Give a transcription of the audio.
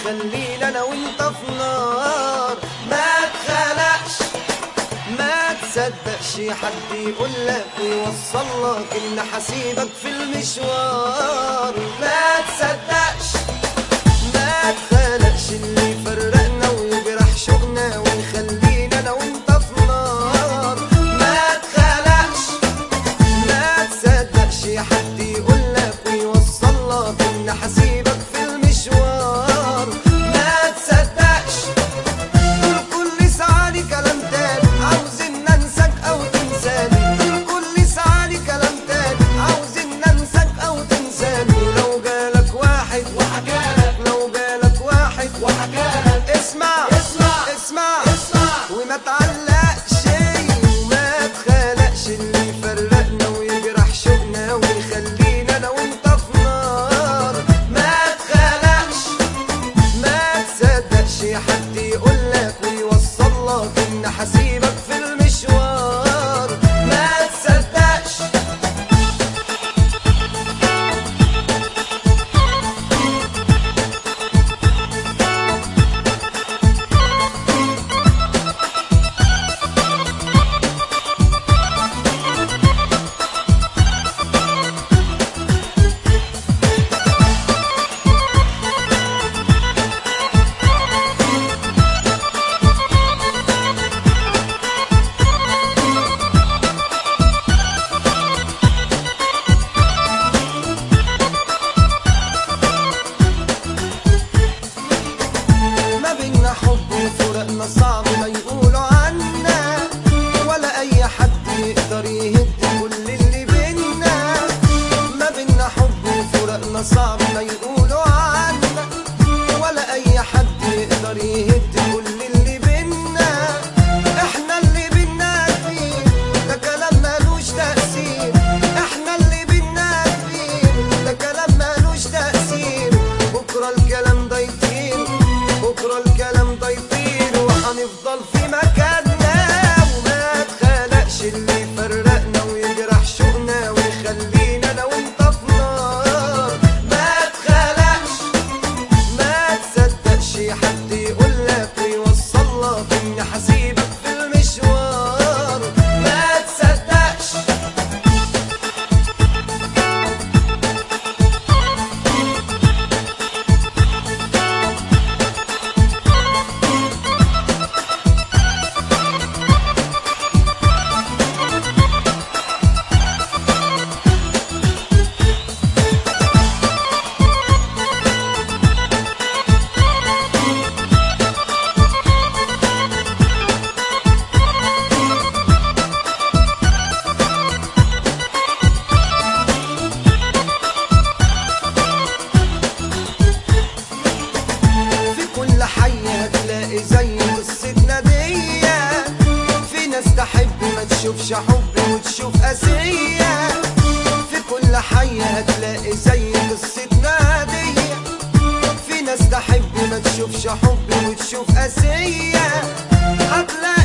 ويخلينا انا وانت في نار ما تخلقش ما تصدقش حد يقول لك ويوصل لك ان حسيبك في المشوار ما تصدقش ما تخلقش اللي يفرقنا ويجرح شوقنا ويخلينا انا وانت في نار ما تخلقش ما تصدقش حد يقول لك ويوصل لك ان حسيبك في المشوار ما تصدقش دول كل ساعة كلام تاني عاوز ان انساك او تنساني دول كل ساعة كلام تاني عاوز ان انساك او تنساني لو جالك واحد وحكالك لو جالك واحد وحكالك اسمع اسمع اسمع اسمع وما تعلقش وما تخلقش اللي يفرقنا ويجرح شوقنا ويخلينا انا وانت في نار ما تخلقش ما تصدقش حد يقول لك ويوصل لك ان حسيبك في المشوار ما تصدقش ما بينا حب وفرقنا صعب ما يقولوا عنا ولا اي حد يقدر يهد كل اللي بينا ما بينا حب وفرقنا صعب ما يقولوا عنا ولا اي حد يقدر يهد كل اللي بينا احنا اللي بينا فيه ده كلام ملوش تأثير احنا اللي بينا فيه ده كلام ملوش تأثير بكرة الكلام ده يطير بكرة الكلام ده يطير وهنفضل في مكاننا وما تخلقش اللي يفرقنا ويجرح شوقنا ويخلينا انا وانت في نار ما تخلقش ما تصدقش حد يقول لك ويوصل لك ان حسيبك في المشوار ما تصدقش في كل حي هتلاقي زي قصتنا دي في ناس تحب ما تشوفش حب وتشوف قاسية في كل حي هتلاقي زي قصتنا دي في ناس تحب ما تشوفش حب وتشوف قاسية هتلاقي